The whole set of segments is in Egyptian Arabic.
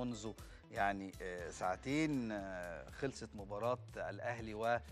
منذ يعني آه، ساعتين آه، خلصت مباراة الأهلي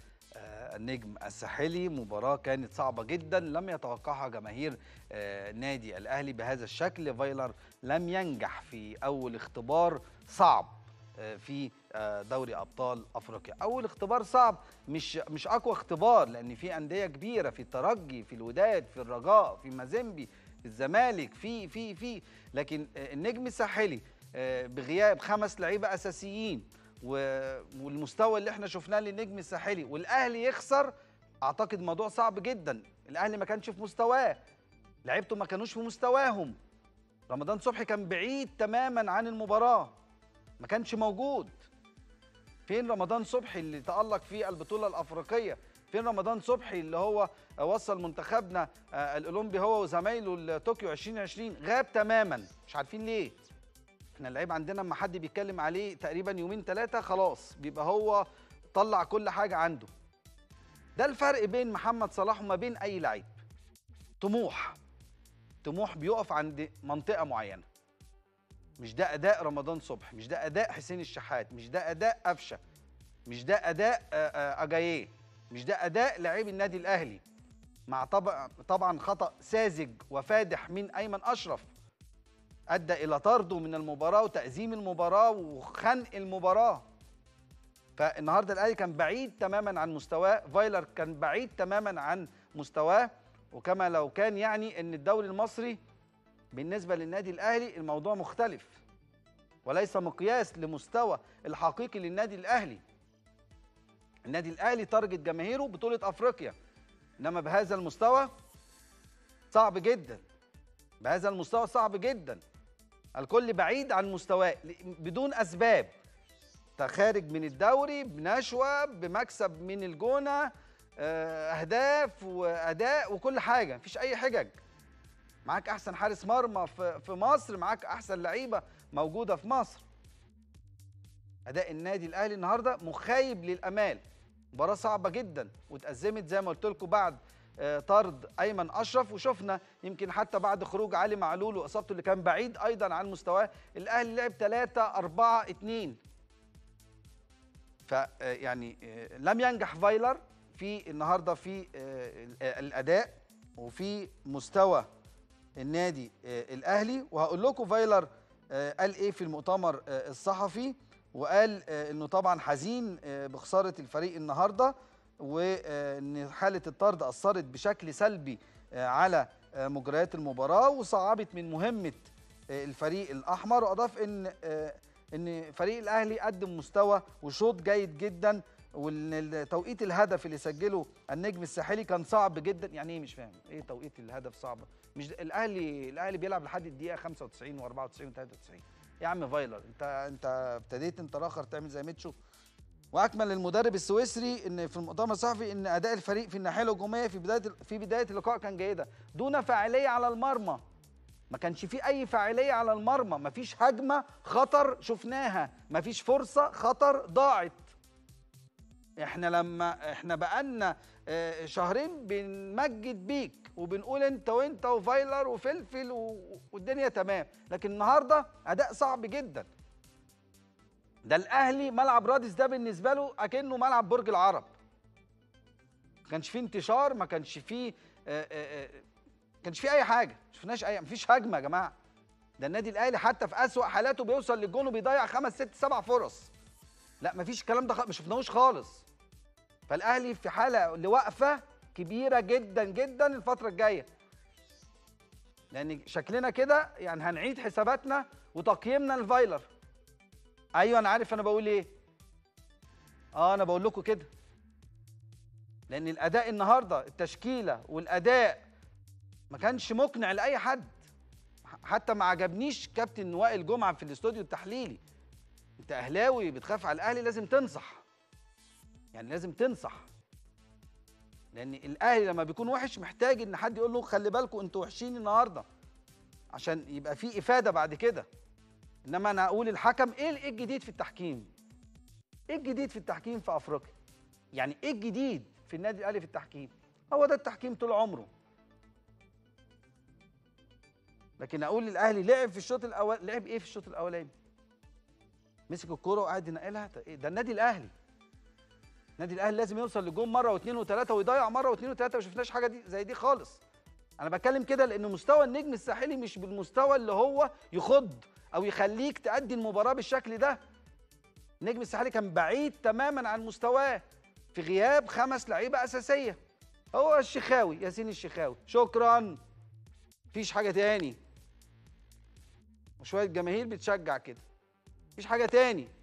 والنجم الساحلي مباراة كانت صعبة جدا لم يتوقعها جماهير آه، نادي الأهلي بهذا الشكل فايلر لم ينجح في أول اختبار صعب آه، في آه، دوري ابطال افريقيا اول اختبار صعب مش مش اقوى اختبار لان في انديه كبيره في الترجي في الوداد في الرجاء في مازيمبي في الزمالك في في في لكن آه، النجم الساحلي آه، بغياب خمس لعيبه اساسيين و- والمستوى اللي احنا شفناه للنجم الساحلي والاهلي يخسر اعتقد موضوع صعب جدا الاهلي ما كانش في مستواه لعيبته ما كانوش في مستواهم رمضان صبحي كان بعيد تماما عن المباراه ما كانش موجود فين رمضان صبحي اللي تألق في البطولة الأفريقية فين رمضان صبحي اللي هو وصل منتخبنا آه، الأولمبي هو وزمايله لطوكيو 2020 غاب تماما مش عارفين ليه احنا اللعيب عندنا اما حد بيتكلم عليه تقريبا يومين ثلاثة خلاص بيبقى هو طلع كل حاجة عنده ده الفرق بين محمد صلاح وما بين أي لعيب طموح طموح بيقف عند منطقة معينة مش ده اداء رمضان صبحي مش ده اداء حسين الشحات مش ده اداء قفشه مش ده اداء آه، آه، اجاييه مش ده اداء لاعبي النادي الاهلي مع طبعا طبعا خطا ساذج وفادح من ايمن اشرف ادى الى طرده من المباراه وتأزيم المباراه وخنق المباراه فالنهارده الاهلي كان بعيد تماما عن مستواه فايلر كان بعيد تماما عن مستواه وكما لو كان يعني ان الدوري المصري بالنسبة للنادي الأهلي الموضوع مختلف وليس مقياس لمستوى الحقيقي للنادي الأهلي النادي الأهلي تارجت جماهيره بطولة أفريقيا إنما بهذا المستوى صعب جدا بهذا المستوى صعب جدا الكل بعيد عن مستواه بدون أسباب أنت خارج من الدوري بنشوة بمكسب من الجونة آه، أهداف وأداء وكل حاجة مفيش أي حجج معاك احسن حارس مرمى في في مصر معاك احسن لعيبه موجوده في مصر اداء النادي الاهلي النهارده مخيب للامال مباراه صعبه جدا واتأزمت زي ما قلت لكم بعد آه، طرد ايمن اشرف وشفنا يمكن حتى بعد خروج علي معلول واصابته اللي كان بعيد ايضا عن مستواه الاهلي لعب 3 4 2 ف آه، يعني آه، لم ينجح فايلر في النهارده في آه، ال- آه، الاداء وفي مستوى النادي آه، الاهلي وهقول لكم فايلر آه، قال ايه في المؤتمر آه، الصحفي وقال آه، انه طبعا حزين آه، بخساره الفريق النهارده وان حاله الطرد اثرت بشكل سلبي آه، على آه، مجريات المباراه وصعبت من مهمه آه، الفريق الاحمر واضاف ان آه، ان فريق الاهلي قدم مستوى وشوط جيد جدا وان توقيت الهدف اللي سجله النجم الساحلي كان صعب جدا يعني ايه مش فاهم ايه توقيت الهدف صعب مش ده- الاهلي الاهلي بيلعب لحد الدقيقه 95 و94 و93 يا عم فايلر انت انت ابتديت انت الاخر تعمل زي ميتشو واكمل المدرب السويسري ان في المؤتمر الصحفي ان اداء الفريق في الناحيه الهجوميه في بدايه في بدايه اللقاء كان جيدا دون فاعليه على المرمى ما كانش في اي فاعليه على المرمى ما فيش هجمه خطر شفناها ما فيش فرصه خطر ضاعت احنا لما احنا بقالنا آه، شهرين بنمجد بيك وبنقول انت وانت وفايلر وفلفل و- والدنيا تمام لكن النهارده اداء صعب جدا ده الاهلي ملعب رادس ده بالنسبه له اكنه ملعب برج العرب ما كانش فيه انتشار ما كانش فيه آه، آه، آه، ما كانش فيه اي حاجه ما شفناش اي مفيش هجمه يا جماعه ده النادي الاهلي حتى في اسوأ حالاته بيوصل للجون وبيضيع خمس ست سبع فرص لا مفيش الكلام ده خ- ما شفناهوش خالص فالاهلي في حاله لوقفه كبيره جدا جدا الفتره الجايه لان شكلنا كده يعني هنعيد حساباتنا وتقييمنا لفايلر ايوه انا عارف انا بقول ايه اه انا بقول لكم كده لان الاداء النهارده التشكيله والاداء ما كانش مقنع لاي حد حتى ما عجبنيش كابتن وائل جمعه في الاستوديو التحليلي انت اهلاوي بتخاف على الاهلي لازم تنصح يعني لازم تنصح لان الاهلي لما بيكون وحش محتاج ان حد يقول له خلي بالكم انتوا وحشين النهارده عشان يبقى في افاده بعد كده انما انا اقول الحكم ايه ايه الجديد في التحكيم ايه الجديد في التحكيم في افريقيا يعني ايه الجديد في النادي الاهلي في التحكيم هو ده التحكيم طول عمره لكن اقول الاهلي لعب في الشوط الاول لعب ايه في الشوط الاولاني مسك الكوره وقعد ينقلها طب إيه ده النادي الاهلي النادي الاهلي لازم يوصل لجون مره واثنين وثلاثه ويضيع مره واثنين وثلاثه ما شفناش حاجه دي زي دي خالص انا بتكلم كده لان مستوى النجم الساحلي مش بالمستوى اللي هو يخض او يخليك تأدي المباراه بالشكل ده النجم الساحلي كان بعيد تماما عن مستواه في غياب خمس لعيبه اساسيه هو الشخاوي ياسين الشخاوي شكرا مفيش حاجه تاني وشويه جماهير بتشجع كده مفيش حاجه تاني